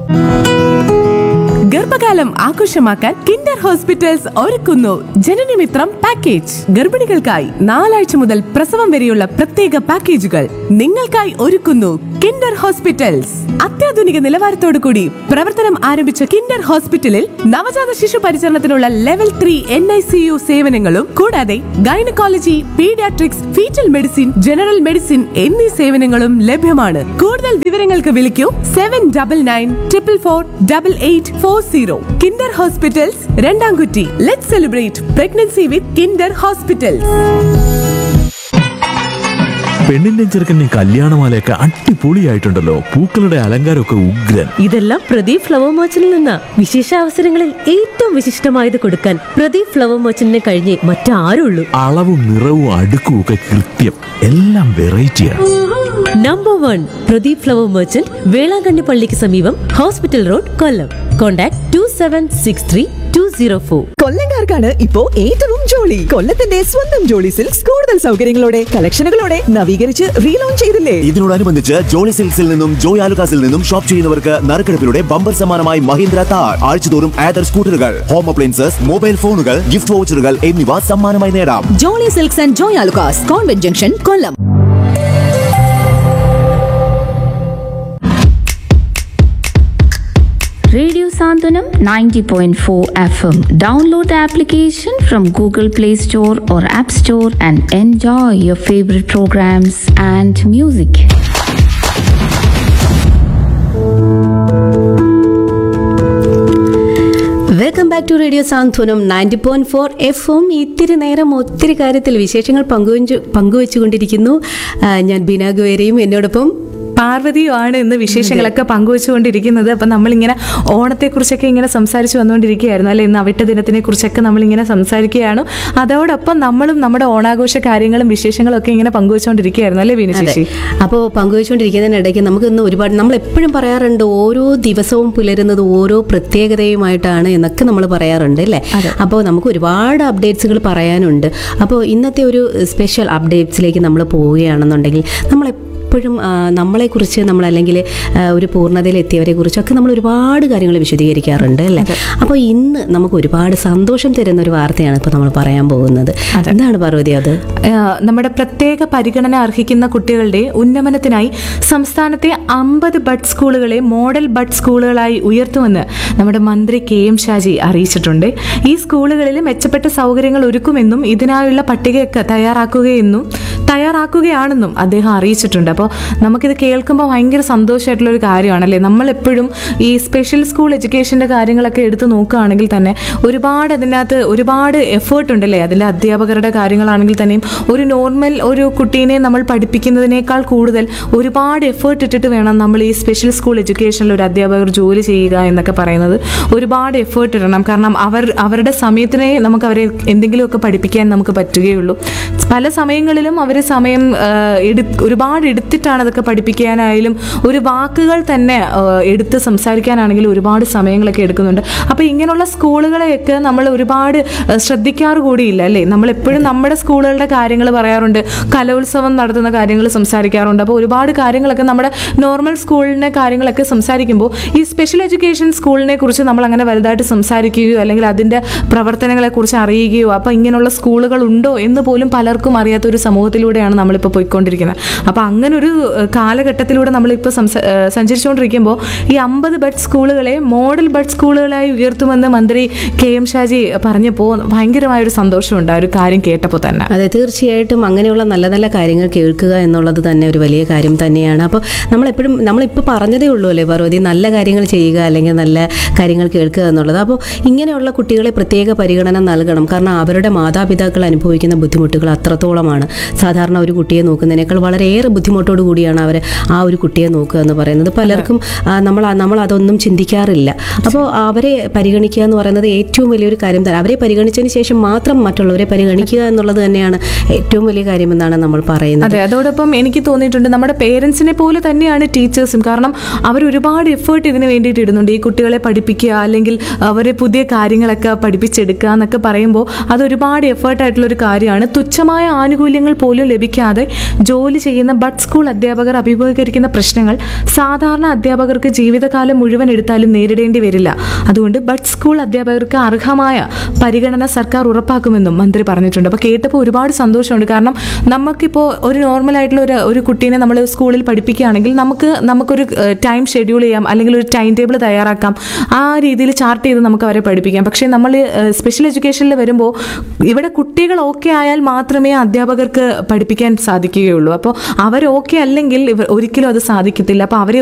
ഗർഭകാലം ആഘോഷമാക്കാൻ Kinder hospitals ഒരുക്കുന്നു ജനനമിത്രം പാക്കേജ് ഗർഭിണികൾക്കായി നാലാഴ്ച മുതൽ പ്രസവം വരെയുള്ള പ്രത്യേക പാക്കേജുകൾ നിങ്ങൾക്കായി ഒരുക്കുന്നു കിൻഡർ ഹോസ്പിറ്റൽസ് അത്യാധുനിക നിലവാരത്തോടു കൂടി പ്രവർത്തനം ആരംഭിച്ച കിൻഡർ ഹോസ്പിറ്റലിൽ നവജാത ശിശു പരിചരണത്തിനുള്ള level three N I C U സേവനങ്ങളും കൂടാതെ gynaecology paediatrics foetal medicine general medicine എന്നീ സേവനങ്ങളും ലഭ്യമാണ് കൂടുതൽ വിവരങ്ങൾക്ക് വിളിക്കൂ seven double nine triple four double eight four zero Kinder hospitals Randamkutti let celebrate pregnancy with Kinder hospitals പെണ്ണിന്റെ ചെറുക്കൻ്റെ കല്യാണമാലയൊക്കെ അടിപൊളിയായിട്ടുണ്ടല്ലോ പൂക്കളുടെ അലങ്കാരമൊക്കെ ഉഗ്രൻ ഇതെല്ലാം പ്രദീപ് ഫ്ലവർ മർച്ചന്റിൽ നിന്ന വിശേഷ അവസരങ്ങളിൽ ഏറ്റവും വിശിഷ്ടമായത് കൊടുക്കാൻ പ്രദീപ് ഫ്ലവർ മർച്ചന്റിനെ കഴിഞ്ഞേ മറ്റാരുള്ളൂ അളവും നിറവും അടുക്കും ഒക്കെ കൃത്യം എല്ലാം വെറൈറ്റിയാണ് number one Pradeep flower merchant Velankanni പള്ളിക്ക് സമീപം hospital road Kollam contact two seven six three two zero four കൊല്ലങ്കാർക്കാണ് ഇപ്പോ ഏറ്റവും ജോളി കൊല്ലത്തിന്റെ സ്വന്തം ജോളി സിൽക്സ് കൂടുതൽ സൗകര്യങ്ങളോടെ കളക്ഷനുകളോടെ നവീകരിച്ച് റീലോഞ്ച് ചെയ്തില്ലേ ഇതിനോടനുബന്ധിച്ച് ജോളി സിൽക്സിൽ നിന്നും ജോയ് ആലുകാസിൽ നിന്നും ഷോപ്പ് ചെയ്യുന്നവർക്ക് നറുക്കെടുപ്പിലൂടെ ബമ്പർ സമ്മാനമായി മഹീന്ദ്ര താർ ആഴ്ചതോറും ആദർ സ്കൂട്ടറുകൾ ഹോം അപ്ലയൻസസ് മൊബൈൽ ഫോണുകൾ ഗിഫ്റ്റ് വൗച്ചറുകൾ എന്നിവ സമ്മാനമായി നേടാം Jolly silks and Joy Alukkas convent junction Kollam Radio Sandhanam 90.4 FM. Download the application from Google Play Store or App Store and enjoy your favorite programs and music. Welcome back to radio Santhwanam ninety point four F M ഇത്തിരി നേരം ഒത്തിരി കാര്യത്തിൽ വിശേഷങ്ങൾ പങ്കുവച്ചു പങ്കുവച്ചുകൊണ്ടിരിക്കുന്നു ആ, ഞാൻ ബീന ഗുവേരയും എന്നോടൊപ്പം പാർവതിയുമാണ് ഇന്ന് വിശേഷങ്ങളൊക്കെ പങ്കുവച്ചുകൊണ്ടിരിക്കുന്നത് അപ്പം നമ്മളിങ്ങനെ ഓണത്തെക്കുറിച്ചൊക്കെ ഇങ്ങനെ സംസാരിച്ച് വന്നുകൊണ്ടിരിക്കുകയായിരുന്നു അല്ലെ ഇന്ന് അവിട്ട ദിനത്തിനെ കുറിച്ചൊക്കെ നമ്മളിങ്ങനെ സംസാരിക്കുകയാണ് അതോടൊപ്പം നമ്മളും നമ്മുടെ ഓണാഘോഷ കാര്യങ്ങളും വിശേഷങ്ങളും ഒക്കെ ഇങ്ങനെ പങ്കുവച്ചുകൊണ്ടിരിക്കുകയായിരുന്നു അല്ലേ വീണ ചേച്ചി അപ്പോൾ പങ്കുവച്ചുകൊണ്ടിരിക്കുന്നതിനിടയ്ക്ക് നമുക്ക് ഇന്ന് ഒരുപാട് നമ്മൾ എപ്പോഴും പറയാറുണ്ട് ഓരോ ദിവസവും പുലരുന്നത് ഓരോ പ്രത്യേകതയുമായിട്ടാണ് എന്നൊക്കെ നമ്മൾ പറയാറുണ്ട് അല്ലേ അപ്പോൾ നമുക്ക് ഒരുപാട് അപ്ഡേറ്റ്സുകൾ പറയാനുണ്ട് അപ്പോൾ ഇന്നത്തെ ഒരു സ്പെഷ്യൽ അപ്ഡേറ്റ്സിലേക്ക് നമ്മൾ പോവുകയാണെന്നുണ്ടെങ്കിൽ നമ്മൾ എപ്പോഴും ആ, നമ്മളെക്കുറിച്ച് നമ്മൾ അല്ലെങ്കിൽ ആ, ഒരു പൂർണ്ണതയിലെത്തിയവരെ കുറിച്ചൊക്കെ നമ്മൾ ഒരുപാട് കാര്യങ്ങൾ വിശദീകരിക്കാറുണ്ട് അല്ലേ അപ്പോൾ ഇന്ന് നമുക്ക് ഒരുപാട് സന്തോഷം തരുന്ന ഒരു വാർത്തയാണ് ഇപ്പോൾ നമ്മൾ പറയാൻ പോകുന്നത് എന്താണ് പാർവതി അത് ഏഹ് നമ്മുടെ പ്രത്യേക പരിഗണന അർഹിക്കുന്ന കുട്ടികളുടെ ഉന്നമനത്തിനായി സംസ്ഥാനത്തെ അമ്പത് ബഡ് സ്കൂളുകളെ മോഡൽ ബഡ് സ്കൂളുകളായി ഉയർത്തുമെന്ന് നമ്മുടെ മന്ത്രി കെ എം ഷാജി അറിയിച്ചിട്ടുണ്ട് ഈ സ്കൂളുകളിൽ മെച്ചപ്പെട്ട സൗകര്യങ്ങൾ ഒരുക്കുമെന്നും ഇതിനായുള്ള പട്ടികയൊക്കെ തയ്യാറാക്കുകയെന്നും തയ്യാറാക്കുകയാണെന്നും അദ്ദേഹം അറിയിച്ചിട്ടുണ്ട് അപ്പോൾ നമുക്കിത് കേൾക്കുമ്പോൾ ഭയങ്കര സന്തോഷമായിട്ടുള്ള ഒരു കാര്യമാണല്ലേ നമ്മളെപ്പോഴും ഈ സ്പെഷ്യൽ സ്കൂൾ എഡ്യൂക്കേഷൻ്റെ കാര്യങ്ങളൊക്കെ എടുത്ത് നോക്കുകയാണെങ്കിൽ തന്നെ ഒരുപാട് അതിനകത്ത് ഒരുപാട് എഫേർട്ട് ഉണ്ടല്ലേ അതിലെ അധ്യാപകരുടെ കാര്യങ്ങളാണെങ്കിൽ തന്നെയും ഒരു നോർമൽ ഒരു കുട്ടീനെ നമ്മൾ പഠിപ്പിക്കുന്നതിനേക്കാൾ കൂടുതൽ ഒരുപാട് എഫേർട്ട് ഇട്ടിട്ട് വേണം നമ്മൾ ഈ സ്പെഷ്യൽ സ്കൂൾ എഡ്യൂക്കേഷനിൽ ഒരു അധ്യാപകർ ജോലി ചെയ്യുക എന്നൊക്കെ പറയുന്നത് ഒരുപാട് എഫേർട്ട് ഇടണം കാരണം അവർ അവരുടെ സമയത്തിനെ നമുക്ക് അവരെ എന്തെങ്കിലുമൊക്കെ പഠിപ്പിക്കാൻ നമുക്ക് പറ്റുകയുള്ളൂ പല സമയങ്ങളിലും അവർ സമയം ആ, എടു ഒരുപാട് എടുത്തിട്ടാണ് അതൊക്കെ പഠിപ്പിക്കാനായാലും ഒരു വാക്കുകൾ തന്നെ ആ, എടുത്ത് സംസാരിക്കാനാണെങ്കിലും ഒരുപാട് സമയങ്ങളൊക്കെ എടുക്കുന്നുണ്ട് അപ്പോൾ ഇങ്ങനെയുള്ള സ്കൂളുകളെയൊക്കെ നമ്മൾ ഒരുപാട് ആ, ശ്രദ്ധിക്കാറ് കൂടിയില്ല അല്ലേ നമ്മൾ എപ്പോഴും നമ്മുടെ സ്കൂളുകളുടെ കാര്യങ്ങൾ പറയാറുണ്ട് കലോത്സവം നടത്തുന്ന കാര്യങ്ങൾ സംസാരിക്കാറുണ്ട് അപ്പോൾ ഒരുപാട് കാര്യങ്ങളൊക്കെ നമ്മുടെ നോർമൽ സ്കൂളിനെ കാര്യങ്ങളൊക്കെ സംസാരിക്കുമ്പോൾ ഈ സ്പെഷ്യൽ എഡ്യൂക്കേഷൻ സ്കൂളിനെ കുറിച്ച് നമ്മൾ അങ്ങനെ വലുതായിട്ട് സംസാരിക്കുകയോ അല്ലെങ്കിൽ അതിൻ്റെ പ്രവർത്തനങ്ങളെ കുറിച്ച് അറിയുകയോ അപ്പോൾ ഇങ്ങനെയുള്ള സ്കൂളുകൾ ഉണ്ടോ എന്ന് പോലും പലർക്കും അറിയാത്ത ഒരു സമൂഹത്തിലൂടെയാണ് നമ്മളിപ്പോൾ പോയിക്കൊണ്ടിരിക്കുന്നത് അപ്പോൾ അങ്ങനെ ഒരു ഏഹ്, കാലഘട്ടത്തിലൂടെ നമ്മളിപ്പോൾ സംസ ഏഹ്, സഞ്ചരിച്ചുകൊണ്ടിരിക്കുമ്പോൾ ഈ അമ്പത് ബഡ് സ്കൂളുകളെ മോഡൽ ബഡ് സ്കൂളുകളായി ഉയർത്തുമെന്ന് മന്ത്രി കെ എം ഷാജി പറഞ്ഞപ്പോൾ ഭയങ്കരമായൊരു സന്തോഷമുണ്ട് ആ ഒരു കാര്യം കേട്ടപ്പോൾ തന്നെ അതെ തീർച്ചയായിട്ടും അങ്ങനെയുള്ള നല്ല നല്ല കാര്യങ്ങൾ കേൾക്കുക എന്നുള്ളത് തന്നെ ഒരു വലിയ കാര്യം തന്നെയാണ് അപ്പോൾ നമ്മളെപ്പോഴും നമ്മളിപ്പോൾ പറഞ്ഞതേ ഉള്ളൂ അല്ലേ പാർവതി നല്ല കാര്യങ്ങൾ ചെയ്യുക അല്ലെങ്കിൽ നല്ല കാര്യങ്ങൾ കേൾക്കുക എന്നുള്ളത് അപ്പോൾ ഇങ്ങനെയുള്ള കുട്ടികളെ പ്രത്യേക പരിഗണന നൽകണം കാരണം അവരുടെ മാതാപിതാക്കൾ അനുഭവിക്കുന്ന ബുദ്ധിമുട്ടുകൾ അത്രത്തോളമാണ് സാധാരണ ഒരു കുട്ടിയെ നോക്കുന്നതിനേക്കാൾ വളരെയേറെ ബുദ്ധിമുട്ടോടു കൂടിയാണ് അവർ ആ ഒരു കുട്ടിയെ നോക്കുക എന്ന് പറയുന്നത് പലർക്കും ആ, നമ്മൾ നമ്മൾ അതൊന്നും ചിന്തിക്കാറില്ല അപ്പോൾ അവരെ പരിഗണിക്കുക എന്ന് പറയുന്നത് ഏറ്റവും വലിയൊരു കാര്യം തന്നെ അവരെ പരിഗണിച്ചതിന് ശേഷം മാത്രം മറ്റുള്ളവരെ പരിഗണിക്കുക എന്നുള്ളത് തന്നെയാണ് ഏറ്റവും വലിയ കാര്യമെന്നാണ് നമ്മൾ പറയുന്നത് അതെ അതോടൊപ്പം എനിക്ക് തോന്നിയിട്ടുണ്ട് നമ്മുടെ പേരൻസിനെ പോലെ തന്നെയാണ് ടീച്ചേഴ്സും കാരണം അവർ ഒരുപാട് എഫേർട്ട് ഇതിന് വേണ്ടിയിട്ട് ഇടുന്നുണ്ട് ഈ കുട്ടികളെ പഠിപ്പിക്കുക അല്ലെങ്കിൽ അവരെ പുതിയ കാര്യങ്ങളൊക്കെ പഠിപ്പിച്ചെടുക്കുക എന്നൊക്കെ പറയുമ്പോൾ അത് ഒരുപാട് എഫേർട്ട് ആയിട്ടുള്ള ഒരു കാര്യമാണ് തുച്ഛമായ ആനുകൂല്യങ്ങൾ പോലും ലഭിക്കാതെ ജോലി ചെയ്യുന്ന ബഡ് സ്കൂൾ സ്കൂൾ അധ്യാപകർ അഭിമുഖീകരിക്കുന്ന പ്രശ്നങ്ങൾ സാധാരണ അധ്യാപകർക്ക് ജീവിതകാലം മുഴുവൻ എടുത്താലും നേരിടേണ്ടി വരില്ല അതുകൊണ്ട് ബഡ് സ്കൂൾ അധ്യാപകർക്ക് അർഹമായ പരിഗണന സർക്കാർ ഉറപ്പാക്കുമെന്നും മന്ത്രി പറഞ്ഞിട്ടുണ്ട് അപ്പോൾ കേട്ടപ്പോൾ ഒരുപാട് സന്തോഷമുണ്ട് കാരണം നമുക്കിപ്പോൾ ഒരു നോർമൽ ആയിട്ടുള്ള ഒരു ഒരു കുട്ടീനെ നമ്മൾ സ്കൂളിൽ പഠിപ്പിക്കുകയാണെങ്കിൽ നമുക്ക് നമുക്കൊരു ടൈം ഷെഡ്യൂൾ ചെയ്യാം അല്ലെങ്കിൽ ഒരു ടൈം ടേബിൾ തയ്യാറാക്കാം ആ രീതിയിൽ ചാർട്ട് ചെയ്ത് നമുക്ക് അവരെ പഠിപ്പിക്കാം പക്ഷേ നമ്മൾ സ്പെഷ്യൽ എഡ്യൂക്കേഷനിൽ വരുമ്പോൾ ഇവിടെ കുട്ടികൾ ഓക്കെ ആയാൽ മാത്രമേ അധ്യാപകർക്ക് പഠിപ്പിക്കാൻ സാധിക്കുകയുള്ളൂ അപ്പോൾ അവർ ഓക്കെ അല്ലെങ്കിൽ ഇവർ ഒരിക്കലും അത് സാധിക്കത്തില്ല അപ്പോൾ അവരെ